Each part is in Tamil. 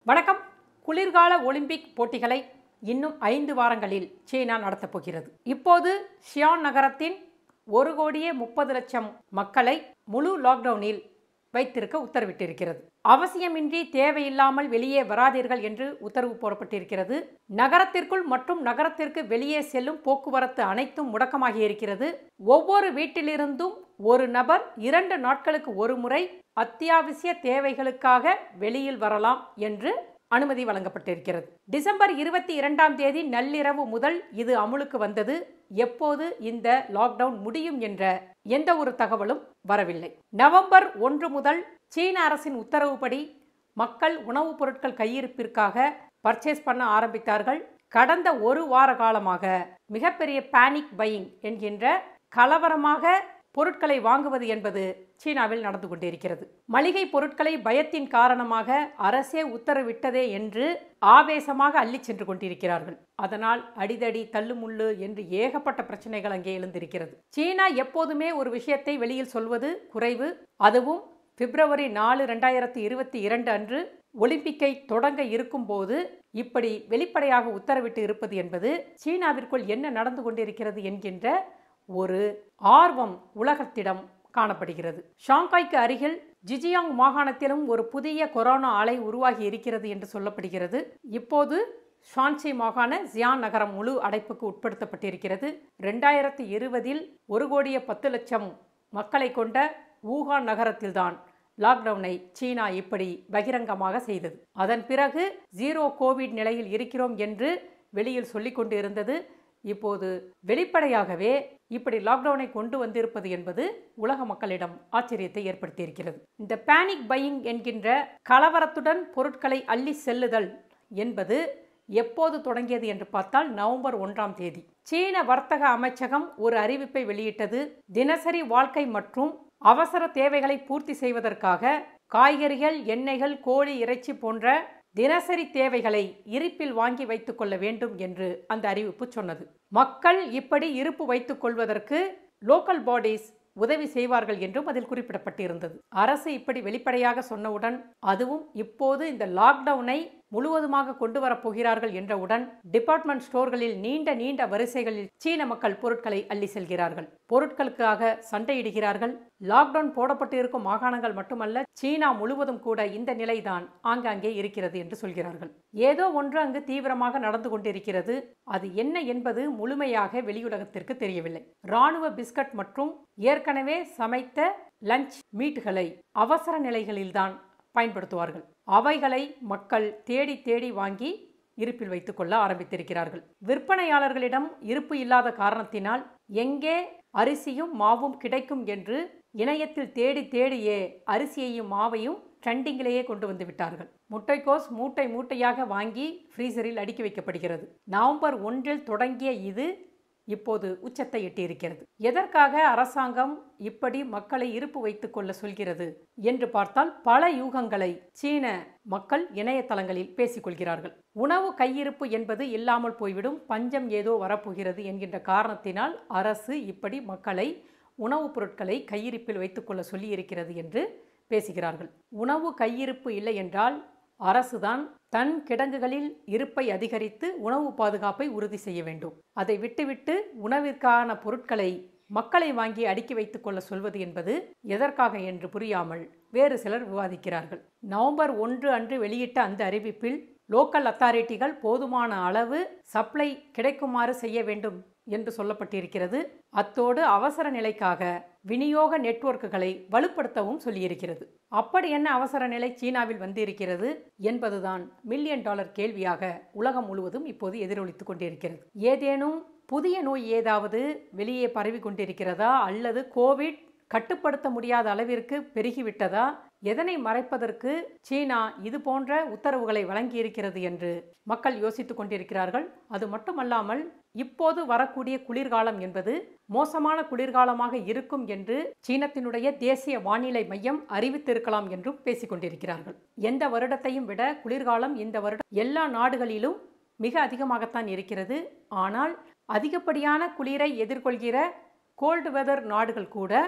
வணக்கம் குளிர்கால ஒலிம்பிக் போட்டிகளை இன்னும் ஐந்து வாரங்களில் சீனா நடத்தப் போகிறது இப்போது ஷியான் நகரத்தின் ஒரு கோடியே முப்பது லட்சம் மக்களை முழு லாக்டவுனில் வைத்திருக்க உத்தரவிட்டிருக்கிறது அவசியமின்றி தேவையில்லாமல் வெளியே வராதீர்கள் என்று உத்தரவு போடப்பட்டிருக்கிறது நகரத்திற்குள் மற்றும் நகரத்திற்கு வெளியே செல்லும் போக்குவரத்து அனைத்தும் முடக்கமாகி இருக்கிறது ஒவ்வொரு வீட்டிலிருந்தும் ஒரு நபர் இரண்டு நாட்களுக்கு ஒரு முறை அத்தியாவசிய தேவைகளுக்காக வெளியில் வரலாம் என்று அனுமதி வழங்கப்பட்டிருக்கிறது டிசம்பர் இருபத்தி இரண்டாம் தேதி நள்ளிரவு முதல் இது அமுலுக்கு வந்தது எப்போது இந்த லாக்டவுன் முடியும் என்ற எந்த ஒரு தகவலும் வரவில்லை நவம்பர் ஒன்று முதல் சீன அரசின் உத்தரவுப்படி மக்கள் உணவுப் பொருட்கள் கையிருப்பிற்காக பர்ச்சேஸ் பண்ண ஆரம்பித்தார்கள் கடந்த ஒரு வார காலமாக மிகப்பெரிய பேனிக் பையிங் என்கின்ற கலவரமாக பொருட்களை வாங்குவது என்பது சீனாவில் நடந்து கொண்டிருக்கிறது மளிகை பொருட்களை பயத்தின் காரணமாக அரசே உத்தரவிட்டதே என்று ஆவேசமாக அள்ளிச் சென்று கொண்டிருக்கிறார்கள் அதனால் அடிதடி தள்ளுமுள்ளு என்று ஏகப்பட்ட பிரச்சனைகள் அங்கே எழுந்திருக்கிறது சீனா எப்போதுமே ஒரு விஷயத்தை வெளியில் சொல்வது குறைவு அதுவும் பிப்ரவரி நாலு ரெண்டாயிரத்தி இருபத்தி இரண்டு அன்று ஒலிம்பிக்கை தொடங்க இருக்கும்போது இப்படி வெளிப்படையாக உத்தரவிட்டு இருப்பது என்பது சீனாவிற்குள் என்ன நடந்து கொண்டிருக்கிறது என்கின்ற ஒரு ஆர்வம் உலகத்திடம் காணப்படுகிறது ஷாங்காய்க்கு அருகில் ஜிஜியாங் மாகாணத்திலும் ஒரு புதிய கொரோனா அலை உருவாகி இருக்கிறது என்று சொல்லப்படுகிறது இப்போது ஷான்சி மாகாண ஜியான் நகரம் முழு அடைப்புக்கு உட்படுத்தப்பட்டிருக்கிறது ரெண்டாயிரத்தி இருபதில் ஒரு கோடியே பத்து லட்சம் மக்களை கொண்ட ஊகான் நகரத்தில்தான் லாக்டவுனை சீனா இப்படி பகிரங்கமாக செய்தது அதன் பிறகு ஜீரோ கோவிட் நிலையில் இருக்கிறோம் என்று வெளியில் சொல்லிக் கொண்டு இருந்தது இப்போது வெளிப்படையாகவே இப்படி லாக்டவுனை கொண்டு வந்திருப்பது என்பது உலக மக்களிடம் ஆச்சரியத்தை ஏற்படுத்தியிருக்கிறது இந்த பேனிக் பையிங் என்கின்ற கலவரத்துடன் பொருட்களை அள்ளி செல்லுதல் என்பது எப்போது தொடங்கியது என்று பார்த்தால் நவம்பர் ஒன்றாம் தேதி சீன வர்த்தக அமைச்சகம் ஒரு அறிவிப்பை வெளியிட்டது தினசரி வாழ்க்கை மற்றும் அவசர தேவைகளை பூர்த்தி செய்வதற்காக காய்கறிகள் எண்ணெய்கள் கோழி இறைச்சி போன்ற தினசரி தேவைகளை இருப்பில் வாங்கி வைத்துக் கொள்ள வேண்டும் என்று அந்த அறிவிப்பு சொன்னது மக்கள் இப்படி இருப்பு வைத்துக் கொள்வதற்கு லோக்கல் பாடிஸ் உதவி செய்வார்கள் என்றும் அதில் குறிப்பிடப்பட்டிருந்தது அரசு இப்படி வெளிப்படையாக சொன்னவுடன் அதுவும் இப்போது இந்த லாக்டவுனை முழுவதுமாக கொண்டு வரப் போகிறார்கள் என்றவுடன் டிபார்ட்மெண்ட் ஸ்டோர்களில் நீண்ட நீண்ட வரிசைகளில் சீன மக்கள் பொருட்களை அள்ளி செல்கிறார்கள் பொருட்களுக்காக சண்டையிடுகிறார்கள் லாக்டவுன் போடப்பட்டு இருக்கும் மாகாணங்கள் மட்டுமல்ல சீனா முழுவதும் கூட இந்த நிலைதான் ஆங்காங்கே இருக்கிறது என்று சொல்கிறார்கள் ஏதோ ஒன்று அங்கு தீவிரமாக நடந்து கொண்டிருக்கிறது அது என்ன என்பது முழுமையாக வெளியுலகத்திற்கு தெரியவில்லை ராணுவ பிஸ்கட் மற்றும் ஏற்கனவே சமைத்த லஞ்ச் மீட்டுகளை அவசர நிலைகளில்தான் பயன்படுத்துவார்கள் அவைகளை மக்கள் தேடி தேடி வாங்கி இருப்பில் வைத்துக்கொள்ள ஆரம்பித்திருக்கிறார்கள் விற்பனையாளர்களிடம் இருப்பு இல்லாத காரணத்தினால் எங்கே அரிசியும் மாவும் கிடைக்கும் என்று இணையத்தில் தேடி தேடியே அரிசியையும் மாவையும் ட்ரெண்டிங்கிலேயே கொண்டு வந்து விட்டார்கள் முட்டைக்கோஸ் மூட்டை மூட்டையாக வாங்கி ஃப்ரீசரில் அடுக்கி வைக்கப்படுகிறது நவம்பர் ஒன்றில் தொடங்கிய இது இப்போது உச்சத்தை எட்டியிருக்கிறது எதற்காக அரசாங்கம் இப்படி மக்களை இருப்பு வைத்துக் கொள்ள சொல்கிறது என்று பார்த்தால் பல யூகங்களை சீன மக்கள் இணையதளங்களில் பேசிக்கொள்கிறார்கள் உணவு கையிருப்பு என்பது இல்லாமல் போய்விடும் பஞ்சம் ஏதோ வரப்போகிறது என்கின்ற காரணத்தினால் அரசு இப்படி மக்களை உணவுப் பொருட்களை கையிருப்பில் வைத்துக்கொள்ள சொல்லியிருக்கிறது என்று பேசுகிறார்கள் உணவு கையிருப்பு இல்லை என்றால் அரசுதான் தன் கிடங்குகளில் இருப்பை அதிகரித்து உணவு பாதுகாப்பை உறுதி செய்ய வேண்டும் அதை விட்டுவிட்டு உணவிற்கான பொருட்களை மக்களை வாங்கி அடுக்கி வைத்துக் கொள்ள சொல்வது என்பது எதற்காக என்று புரியாமல் வேறு சிலர் விவாதிக்கிறார்கள் நவம்பர் ஒன்று அன்று வெளியிட்ட அந்த அறிவிப்பில் லோக்கல் அத்தாரிட்டிகள் போதுமான அளவு சப்ளை கிடைக்குமாறு செய்ய வேண்டும் என்று சொல்லப்பட்டிருக்கிறது அத்தோடு அவசர நிலைக்காக விநியோக நெட்வொர்க்குகளை வலுப்படுத்தவும் சொல்லியிருக்கிறது அப்படி என்ன அவசர நிலை சீனாவில் வந்திருக்கிறது என்பதுதான் மில்லியன் டாலர் கேள்வியாக உலகம் முழுவதும் இப்போது எதிரொலித்துக் கொண்டிருக்கிறது ஏதேனும் புதிய நோய் ஏதாவது வெளியே பரவி கொண்டிருக்கிறதா அல்லது கோவிட் கட்டுப்படுத்த முடியாத அளவிற்கு பெருகிவிட்டதா எதனை மறைப்பதற்கு சீனா இது போன்ற உத்தரவுகளை வழங்கியிருக்கிறது என்று மக்கள் யோசித்துக் கொண்டிருக்கிறார்கள் அது மட்டுமல்லாமல் இப்போது வரக்கூடிய குளிர்காலம் என்பது மோசமான குளிர்காலமாக இருக்கும் என்று சீனத்தினுடைய தேசிய வானிலை மையம் அறிவித்திருக்கலாம் என்றும் பேசிக் கொண்டிருக்கிறார்கள் எந்த வருடத்தையும் விட குளிர்காலம் இந்த வருடம் எல்லா நாடுகளிலும் மிக அதிகமாகத்தான் இருக்கிறது ஆனால் அதிகப்படியான குளிரை எதிர்கொள்கிற கோல்டு வெதர் நாடுகள் கூட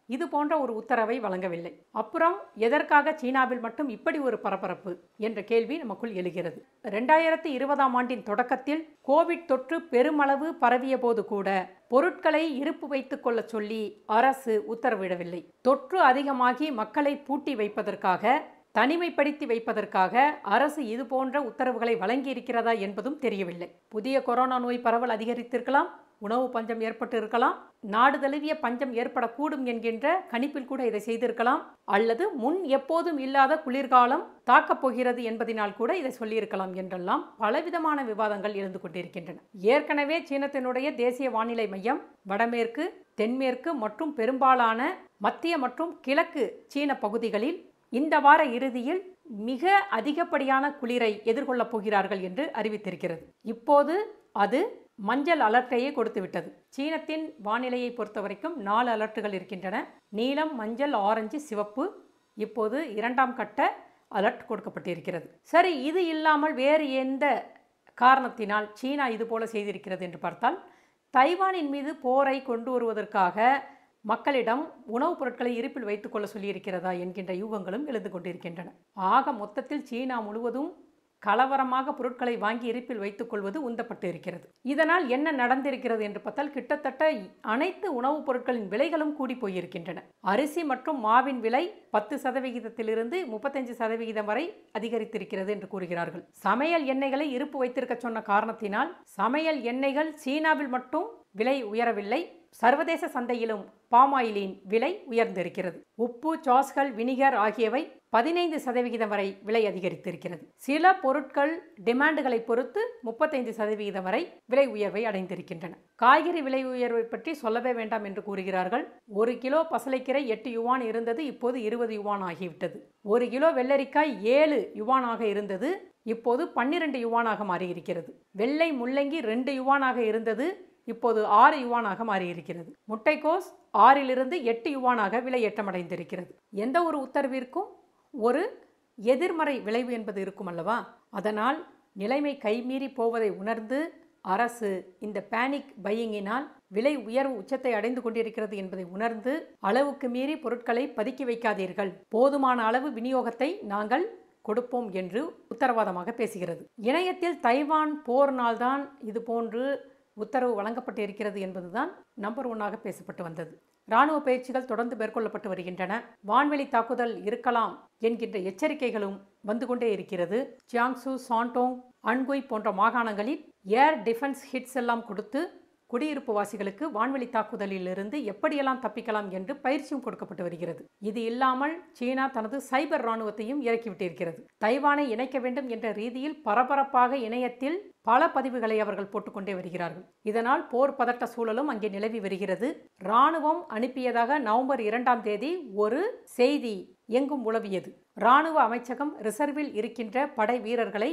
இது போன்ற ஒரு உத்தரவை வழங்கவில்லை அப்புறம் எதற்காக சீனாவில் மட்டும் இப்படி ஒரு பரபரப்பு என்ற கேள்வி நமக்குள் எழுகிறது ரெண்டாயிரத்தி இருபதாம் ஆண்டின் தொடக்கத்தில் கோவிட் தொற்று பெருமளவு பரவிய போது கூட பொருட்களை இருப்பு வைத்துக் கொள்ள சொல்லி அரசு உத்தரவிடவில்லை தொற்று அதிகமாகி மக்களை பூட்டி வைப்பதற்காக தனிமைப்படுத்தி வைப்பதற்காக அரசு இது போன்ற உத்தரவுகளை வழங்கி இருக்கிறதா என்பதும் தெரியவில்லை புதிய கொரோனா நோய் பரவல் அதிகரித்திருக்கலாம் உணவு பஞ்சம் ஏற்பட்டு இருக்கலாம் நாடு தழுவிய பஞ்சம் ஏற்படக்கூடும் என்கின்ற கணிப்பில் கூட இதை செய்திருக்கலாம் அல்லது முன் எப்போதும் இல்லாத குளிர்காலம் தாக்கப் போகிறது என்பதனால் கூட இதை சொல்லியிருக்கலாம் என்றெல்லாம் பலவிதமான விவாதங்கள் எழுந்து கொண்டிருக்கின்றன ஏற்கனவே சீனத்தினுடைய தேசிய வானிலை மையம் வடமேற்கு தென்மேற்கு மற்றும் பெரும்பாலான மத்திய மற்றும் கிழக்கு சீன பகுதிகளில் இந்த வார இறுதியில் மிக அதிகப்படியான குளிரை எதிர்கொள்ளப் போகிறார்கள் என்று அறிவித்திருக்கிறது இப்போது அது மஞ்சள் அலர்ட்டையே கொடுத்து விட்டது சீனத்தின் வானிலையை பொறுத்த வரைக்கும் நாலு அலர்ட்டுகள் இருக்கின்றன நீலம் மஞ்சள் ஆரஞ்சு சிவப்பு இப்போது இரண்டாம் கட்ட அலர்ட் கொடுக்கப்பட்டிருக்கிறது சரி இது இல்லாமல் வேறு எந்த காரணத்தினால் சீனா இது போல செய்திருக்கிறது என்று பார்த்தால் தைவானின் மீது போரை கொண்டு வருவதற்காக மக்களிடம் உணவுப் பொருட்களை இருப்பில் வைத்துக்கொள்ள சொல்லியிருக்கிறதா என்கின்ற யூகங்களும் எழுந்து கொண்டிருக்கின்றன ஆக மொத்தத்தில் சீனா முழுவதும் கலவரமாக பொருட்களை வாங்கி இருப்பில் வைத்துக் கொள்வது உந்தப்பட்டு இருக்கிறது இதனால் என்ன நடந்திருக்கிறது என்று பார்த்தால் கிட்டத்தட்ட அனைத்து உணவுப் பொருட்களின் விலைகளும் கூடி போயிருக்கின்றன அரிசி மற்றும் மாவின் விலை பத்து சதவிகிதத்திலிருந்து முப்பத்தஞ்சு சதவிகிதம் வரை அதிகரித்திருக்கிறது என்று கூறுகிறார்கள் சமையல் எண்ணெய்களை இருப்பு வைத்திருக்க சொன்ன காரணத்தினால் சமையல் எண்ணெய்கள் சீனாவில் மட்டும் விலை உயரவில்லை சர்வதேச சந்தையிலும் பாமாயிலின் விலை உயர்ந்திருக்கிறது உப்பு சாஸ்கள் வினிகர் ஆகியவை பதினைந்து சதவிகிதம் வரை விலை அதிகரித்திருக்கிறது சில பொருட்கள் டிமாண்டுகளை பொறுத்து முப்பத்தைந்து சதவிகிதம் வரை விலை உயர்வை அடைந்திருக்கின்றன காய்கறி விலை உயர்வை பற்றி சொல்லவே வேண்டாம் என்று கூறுகிறார்கள் ஒரு கிலோ பசலைக்கீரை எட்டு யுவான் இருந்தது இப்போது இருபது யுவான் ஆகிவிட்டது ஒரு கிலோ வெள்ளரிக்காய் ஏழு யுவானாக இருந்தது இப்போது பன்னிரண்டு யுவானாக மாறியிருக்கிறது வெள்ளை முள்ளங்கி ரெண்டு யுவானாக இருந்தது இப்போது ஆறு யுவானாக மாறியிருக்கிறது முட்டைக்கோஸ் ஆறிலிருந்து எட்டு யுவானாக விலை ஏற்றமடைந்திருக்கிறது எந்த ஒரு உத்தரவிற்கும் ஒரு எதிர்மறை விளைவு என்பது இருக்கும் அல்லவா அதனால் நிலைமை கைமீறி போவதை உணர்ந்து அரசு இந்த பேனிக் பையிங்கினால் விலை உயர்வு உச்சத்தை அடைந்து கொண்டிருக்கிறது என்பதை உணர்ந்து அளவுக்கு மீறி பொருட்களை பதுக்கி வைக்காதீர்கள் போதுமான அளவு விநியோகத்தை நாங்கள் கொடுப்போம் என்று உத்தரவாதமாக பேசுகிறது இணையத்தில் தைவான் போர்னால்தான் இது போன்று உத்தரவு வழங்கப்பட்டு இருக்கிறது என்பதுதான் நம்பர் ஒன்னாக பேசப்பட்டு வந்தது ராணுவ பயிற்சிகள் தொடர்ந்து மேற்கொள்ளப்பட்டு வருகின்றன வான்வெளி தாக்குதல் இருக்கலாம் என்கின்ற எச்சரிக்கைகளும் வந்து கொண்டே இருக்கிறது ஜியாங்சு சாண்டோங் அன்குய் போன்ற மாகாணங்களில் ஏர் டிஃபென்ஸ் ஹிட்ஸ் எல்லாம் கொடுத்து குடியிருப்பு வாசிகளுக்கு வான்வெளி தாக்குதலிலிருந்து எப்படியெல்லாம் தப்பிக்கலாம் என்று பயிற்சியும் கொடுக்கப்பட்டு வருகிறது இது இல்லாமல் சீனா தனது சைபர் ராணுவத்தையும் இறக்கிவிட்டிருக்கிறது தைவானை இணைக்க வேண்டும் என்ற ரீதியில் பரபரப்பாக இணையத்தில் பல பதிவுகளை அவர்கள் போட்டுக்கொண்டே வருகிறார்கள் இதனால் போர் பதட்ட சூழலும் அங்கே நிலவி வருகிறது ராணுவம் அனுப்பியதாக நவம்பர் இரண்டாம் தேதி ஒரு செய்தி எங்கும் உளவியது ராணுவ அமைச்சகம் ரிசர்வில் இருக்கின்ற படை வீரர்களை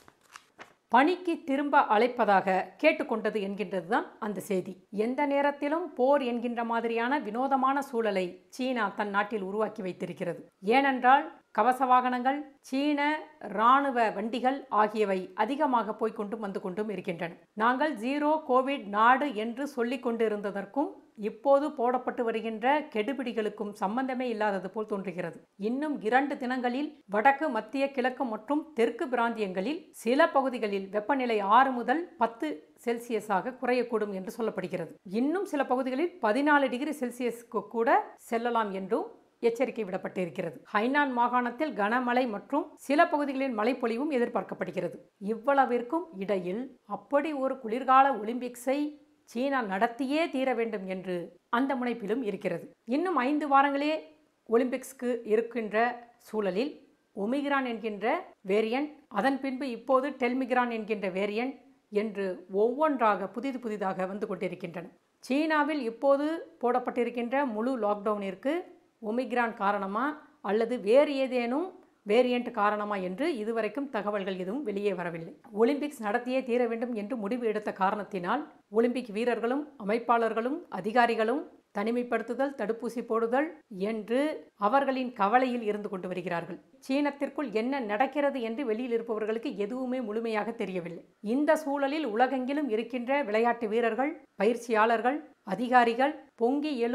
பணிக்கு திரும்ப அழைப்பதாக கேட்டுக்கொண்டது என்கின்றதுதான் அந்த செய்தி எந்த நேரத்திலும் போர் என்கின்ற மாதிரியான வினோதமான சூழலை சீனா தன் நாட்டில் உருவாக்கி வைத்திருக்கிறது ஏனென்றால் கவச வாகனங்கள் சீன இராணுவ வண்டிகள் ஆகியவை அதிகமாக போய்க்கொண்டும் வந்து கொண்டும் இருக்கின்றன நாங்கள் ஜீரோ கோவிட் நாடு என்று சொல்லிக் கொண்டிருந்ததற்கும் இப்போது போடப்பட்டு வருகின்ற கெடுபிடிகளுக்கும் சம்பந்தமே இல்லாதது போல் தோன்றுகிறது இன்னும் இரண்டு தினங்களில் வடக்கு மத்திய கிழக்கு மற்றும் தெற்கு பிராந்தியங்களில் சில பகுதிகளில் வெப்பநிலை ஆறு முதல் பத்து செல்சியஸாக குறையக்கூடும் என்று சொல்லப்படுகிறது இன்னும் சில பகுதிகளில் பதினாலு டிகிரி செல்சியஸ்க்கு கூட செல்லலாம் என்றும் எச்சரிக்கை விடப்பட்டிருக்கிறது ஹைனான் மாகாணத்தில் கனமழை மற்றும் சில பகுதிகளில் மழைப்பொழிவும் எதிர்பார்க்கப்படுகிறது இவ்வளவிற்கும் இடையில் அப்படி ஒரு குளிர்கால ஒலிம்பிக்ஸை சீனா நடத்தியே தீர வேண்டும் என்று அந்த முனைப்பிலும் இருக்கிறது இன்னும் ஐந்து வாரங்களே ஒலிம்பிக்ஸ்க்கு இருக்கின்ற சூழலில் ஒமிகிரான் என்கின்ற வேரியன்ட் அதன் பின்பு இப்போது டெல்மிகிரான் என்கின்ற வேரியன்ட் என்று ஒவ்வொன்றாக புதிது புதிதாக வந்து கொண்டிருக்கின்றன சீனாவில் இப்போது போடப்பட்டிருக்கின்ற முழு லாக்டவுனிற்கு ஒமிக்ரான் காரணமா அல்லது வேறு ஏதேனும் வேரியண்ட் காரணமா என்று இதுவரைக்கும் தகவல்கள் எதுவும் வெளியே வரவில்லை ஒலிம்பிக்ஸ் நடத்தியே தீர வேண்டும் என்று முடிவு எடுத்த காரணத்தினால் ஒலிம்பிக் வீரர்களும் அமைப்பாளர்களும் அதிகாரிகளும் தனிமைப்படுத்துதல் தடுப்பூசி போடுதல் என்று அவர்களின் கவலையில் இருந்து கொண்டு வருகிறார்கள் சீனத்திற்குள் என்ன நடக்கிறது என்று வெளியில் இருப்பவர்களுக்கு எதுவுமே முழுமையாக தெரியவில்லை இந்த சூழலில் உலகெங்கிலும் இருக்கின்ற விளையாட்டு வீரர்கள் பயிற்சியாளர்கள் அதிகாரிகள் பொங்கி எழும்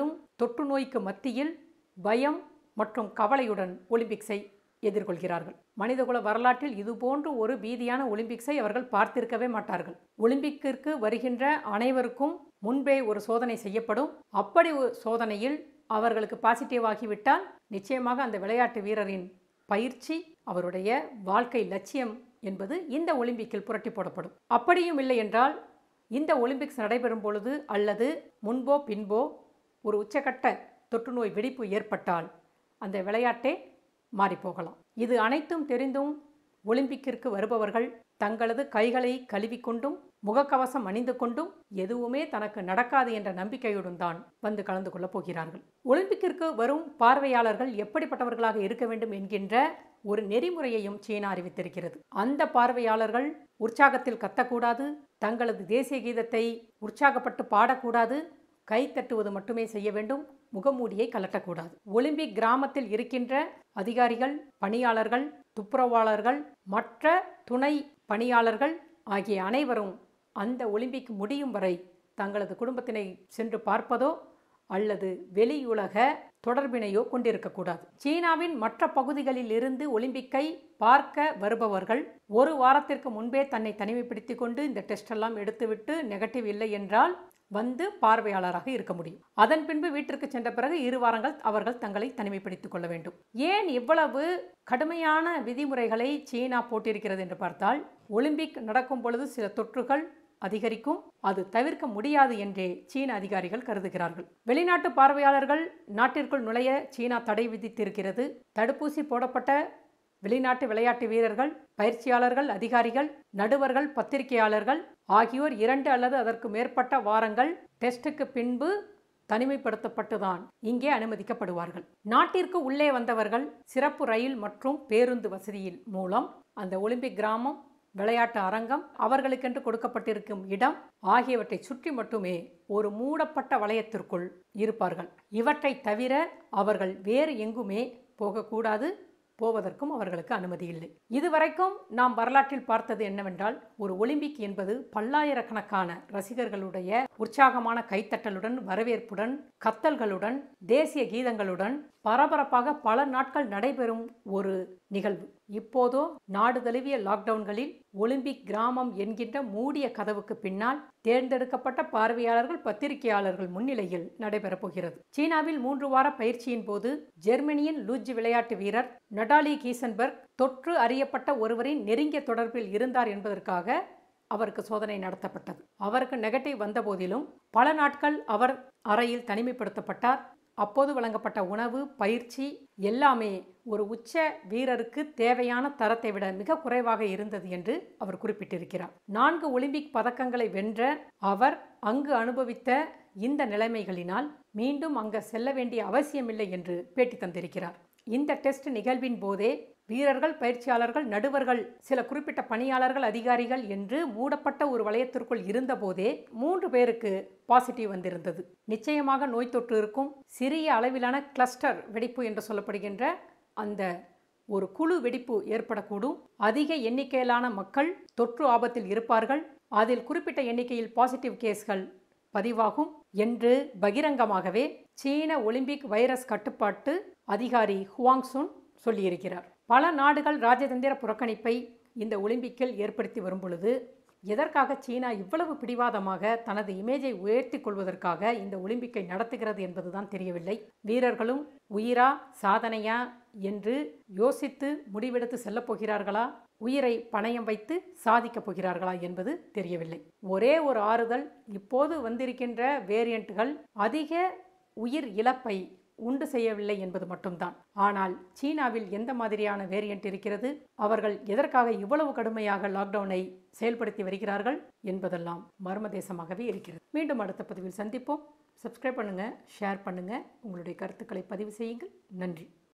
தொற்று நோய்க்கு மத்தியில் பயம் மற்றும் கவலையுடன் ஒலிம்பிக்ஸை எதிர்கொள்கிறார்கள் மனிதகுல வரலாற்றில் இதுபோன்று ஒரு பீதியான ஒலிம்பிக்ஸை அவர்கள் பார்த்திருக்கவே மாட்டார்கள் ஒலிம்பிக்கிற்கு வருகின்ற அனைவருக்கும் முன்பே ஒரு சோதனை செய்யப்படும் அப்படி ஒரு சோதனையில் அவர்களுக்கு பாசிட்டிவ் ஆகிவிட்டால் நிச்சயமாக அந்த விளையாட்டு வீரரின் பயிற்சி அவருடைய வாழ்க்கை லட்சியம் என்பது இந்த ஒலிம்பிக்கில் புரட்டி போடப்படும் அப்படியும் இல்லை என்றால் இந்த ஒலிம்பிக்ஸ் நடைபெறும் பொழுது அல்லது முன்போ பின்போ ஒரு உச்சக்கட்ட தொற்றுநோய் வெடிப்பு ஏற்பட்டால் அந்த விளையாட்டே மாறிப்போகலாம் இது அனைத்தும் தெரிந்தும் ஒலிம்பிக்கிற்கு வருபவர்கள் தங்களது கைகளை கழுவிக்கொண்டும் முகக்கவசம் அணிந்து கொண்டும் எதுவுமே தனக்கு நடக்காது என்ற நம்பிக்கையுடன் தான் வந்து கலந்து கொள்ளப் போகிறார்கள் ஒலிம்பிக்கிற்கு வரும் பார்வையாளர்கள் எப்படிப்பட்டவர்களாக இருக்க வேண்டும் என்கின்ற ஒரு நெறிமுறையையும் சீனா அறிவித்திருக்கிறது அந்த பார்வையாளர்கள் உற்சாகத்தில் கத்தக்கூடாது தங்களது தேசிய கீதத்தை உற்சாகப்பட்டு பாடக்கூடாது கை தட்டுவது மட்டுமே செய்ய வேண்டும் முகமூடியை கலட்டக்கூடாது ஒலிம்பிக் கிராமத்தில் இருக்கின்ற அதிகாரிகள் பணியாளர்கள் துப்புரவாளர்கள் மற்ற துணை பணியாளர்கள் ஆகிய அனைவரும் அந்த ஒலிம்பிக் முடியும் வரை தங்களது குடும்பத்தினை சென்று பார்ப்பதோ அல்லது வெளியுலக தொடர்பினையோ கொண்டிருக்கக்கூடாது சீனாவின் மற்ற பகுதிகளில் இருந்து ஒலிம்பிக்கை பார்க்க வருபவர்கள் ஒரு வாரத்திற்கு முன்பே தன்னை தனிமைப்படுத்திக் கொண்டு இந்த டெஸ்ட் எல்லாம் எடுத்துவிட்டு நெகட்டிவ் இல்லை என்றால் வந்து பார்வையாளராக இருக்க முடியும் அதன் பின்பு வீட்டிற்கு சென்ற பிறகு இரு வாரங்கள் அவர்கள் தங்களை தனிமைப்படுத்திக் கொள்ள வேண்டும் ஏன் இவ்வளவு கடுமையான விதிமுறைகளை சீனா போட்டிருக்கிறது என்று பார்த்தால் ஒலிம்பிக் நடக்கும் பொழுது சில தொற்றுகள் அதிகரிக்கும் அது தவிர்க்க முடியாது என்றே சீன அதிகாரிகள் கருதுகிறார்கள் வெளிநாட்டு பார்வையாளர்கள் நாட்டிற்குள் நுழைய சீனா தடை விதித்திருக்கிறது தடுப்பூசி போடப்பட்ட வெளிநாட்டு விளையாட்டு வீரர்கள் பயிற்சியாளர்கள் அதிகாரிகள் நடுவர்கள் பத்திரிகையாளர்கள் ஆகியோர் இரண்டு அல்லது அதற்கு மேற்பட்ட வாரங்கள் டெஸ்டுக்கு பின்பு தனிமைப்படுத்தப்பட்டுதான் இங்கே அனுமதிக்கப்படுவார்கள் நாட்டிற்கு உள்ளே வந்தவர்கள் சிறப்பு ரயில் மற்றும் பேருந்து வசதியின் மூலம் அந்த ஒலிம்பிக் கிராமம் விளையாட்டு அரங்கம் அவர்களுக்கென்று கொடுக்கப்பட்டிருக்கும் இடம் ஆகியவற்றை சுற்றி மட்டுமே ஒரு மூடப்பட்ட வளையத்திற்குள் இருப்பார்கள் இவற்றை தவிர அவர்கள் வேறு எங்குமே போகக்கூடாது போவதற்கும் அவர்களுக்கு அனுமதி இல்லை இதுவரைக்கும் நாம் வரலாற்றில் பார்த்தது என்னவென்றால் ஒரு ஒலிம்பிக் என்பது பல்லாயிரக்கணக்கான ரசிகர்களுடைய உற்சாகமான கைத்தட்டலுடன் வரவேற்புடன் கத்தல்களுடன் தேசிய கீதங்களுடன் பரபரப்பாக பல நாட்கள் நடைபெறும் ஒரு நிகழ்வு இப்போதோ நாடு தழுவிய லாக்டவுன்களில் ஒலிம்பிக் கிராமம் என்கின்ற மூடிய கதவுக்கு பின்னால் தேர்ந்தெடுக்கப்பட்ட பார்வையாளர்கள் பத்திரிகையாளர்கள் முன்னிலையில் நடைபெறப் போகிறது சீனாவில் மூன்று வார பயிற்சியின் போது ஜெர்மனியின் லூஜ் விளையாட்டு வீரர் நடாலி கீசன்பர்க் தொற்று அறியப்பட்ட ஒருவரின் நெருங்கிய தொடர்பில் இருந்தார் என்பதற்காக அவருக்கு சோதனை நடத்தப்பட்டது அவருக்கு நெகட்டிவ் வந்த போதிலும் பல நாட்கள் அவர் அறையில் தனிமைப்படுத்தப்பட்டார் அப்போது வழங்கப்பட்ட உணவு பயிற்சி எல்லாமே ஒரு உச்ச வீரருக்கு தேவையான தரத்தை விட மிக குறைவாக இருந்தது என்று அவர் குறிப்பிட்டிருக்கிறார் நான்கு ஒலிம்பிக் பதக்கங்களை வென்ற அவர் அங்கு அனுபவித்த இந்த நிலைமைகளினால் மீண்டும் அங்க செல்ல வேண்டிய அவசியமில்லை என்று பேட்டி தந்திருக்கிறார் இந்த டெஸ்ட் நிகழ்வின் போதே வீரர்கள் பயிற்சியாளர்கள் நடுவர்கள் சில குறிப்பிட்ட பணியாளர்கள் அதிகாரிகள் என்று மூடப்பட்ட ஒரு வளையத்திற்குள் இருந்தபோதே மூன்று பேருக்கு பாசிட்டிவ் வந்திருந்தது நிச்சயமாக நோய் தொற்று இருக்கும் சிறிய அளவிலான கிளஸ்டர் வெடிப்பு என்று சொல்லப்படுகின்ற அந்த ஒரு குழு வெடிப்பு ஏற்படக்கூடும் அதிக எண்ணிக்கையிலான மக்கள் தொற்று ஆபத்தில் இருப்பார்கள் அதில் குறிப்பிட்ட எண்ணிக்கையில் பாசிட்டிவ் கேஸ்கள் பதிவாகும் என்று பகிரங்கமாகவே சீன ஒலிம்பிக் வைரஸ் கட்டுப்பாட்டு அதிகாரி ஹுவாங்சுன் சொல்லியிருக்கிறார் பல நாடுகள் ராஜதந்திர புறக்கணிப்பை இந்த ஒலிம்பிக்கில் ஏற்படுத்தி வரும் பொழுது எதற்காக சீனா இவ்வளவு பிடிவாதமாக தனது இமேஜை உயர்த்தி கொள்வதற்காக இந்த ஒலிம்பிக்கை நடத்துகிறது என்பதுதான் தெரியவில்லை வீரர்களும் உயிரா சாதனையா என்று யோசித்து முடிவெடுத்து செல்லப் போகிறார்களா உயிரை பணயம் வைத்து சாதிக்கப் போகிறார்களா என்பது தெரியவில்லை ஒரே ஒரு ஆறுதல் இப்போது வந்திருக்கின்ற வேரியண்ட்டுகள் அதிக உயிர் இழப்பை உண்டு செய்யவில்லை என்பது மட்டும்தான் ஆனால் சீனாவில் எந்த மாதிரியான வேரியண்ட் இருக்கிறது அவர்கள் எதற்காக இவ்வளவு கடுமையாக லாக்டவுனை செயல்படுத்தி வருகிறார்கள் என்பதெல்லாம் மர்ம தேசமாகவே இருக்கிறது மீண்டும் அடுத்த பதிவில் சந்திப்போம் சப்ஸ்கிரைப் பண்ணுங்க ஷேர் பண்ணுங்க உங்களுடைய கருத்துக்களை பதிவு செய்யுங்கள் நன்றி